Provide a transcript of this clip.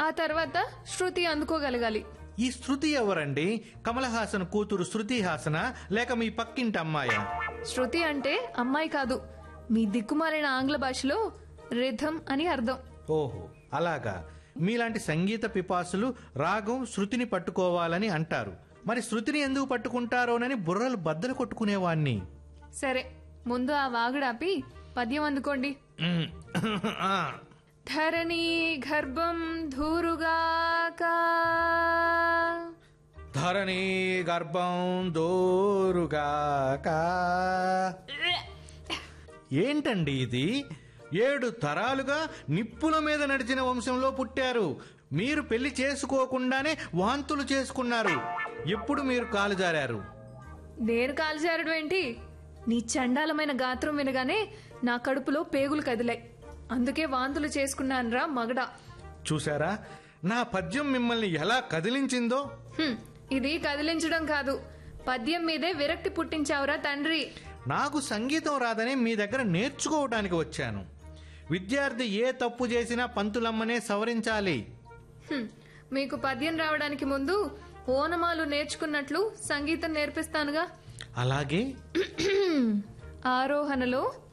ఆ తర్వాత శృతి అందుకోగలగాలి ఈ శృతి ఎవరండి కమల్ హాసన్ కూతురు శృతి హాసన లేక మీ పక్కింటి అమ్మాయా శృతి అంటే అమ్మాయి కాదు మీ దిక్కుమాలిన ఆంగ్ల భాషలో రిథం అని అర్థం ఓహో అలాగా మీలాంటి సంగీత పిపాసులు రాగం శృతిని పట్టుకోవాలని అంటారు మరి శృతిని ఎందుకు పట్టుకుంటారోనని బుర్రలు బద్దలు కొట్టుకునేవాణ్ణి సరే ముందు ఆ వాగుడాపి పద్యం అందుకోండి మ్మ్. ఆ. ధరణి గర్భం ధూరుగాక ధరణి గర్భం దోరుగాక ఏంటండి ఇది ఏడు తరాలుగా నిప్పుల మీద నడిచిన వంశంలో పుట్టారు మీరు పెళ్లి చేసుకోకుండానే వాంతులు చేసుకున్నారు ఎప్పుడు మీరు కాలు జారారు నేను కాల్చారడం ఏంటి నీ చండాలమైన గాత్రం వినగానే నా కడుపులో పేగులు కదిలాయి అందుకే వాంతులు చేసుకున్నానురా మగడా చూసారా నా పద్యం మిమ్మల్ని ఎలా కదిలించిందో హ్మ్, ఇది కదిలించడం కాదు పద్యం మీదే విరక్తి పుట్టించావురా తండ్రి నాకు సంగీతం రాదని మీ దగ్గర నేర్చుకోవడానికి వచ్చాను విద్యార్థి ఏ తప్పు చేసినా పంతులమ్మనే సవరించాలి హ్మ్, మీకు పద్యం రావడానికి ముందు ఓనమాలు నేర్చుకున్నట్లు సంగీతం నేర్పిస్తానుగా అలాగే ఆరోహణలో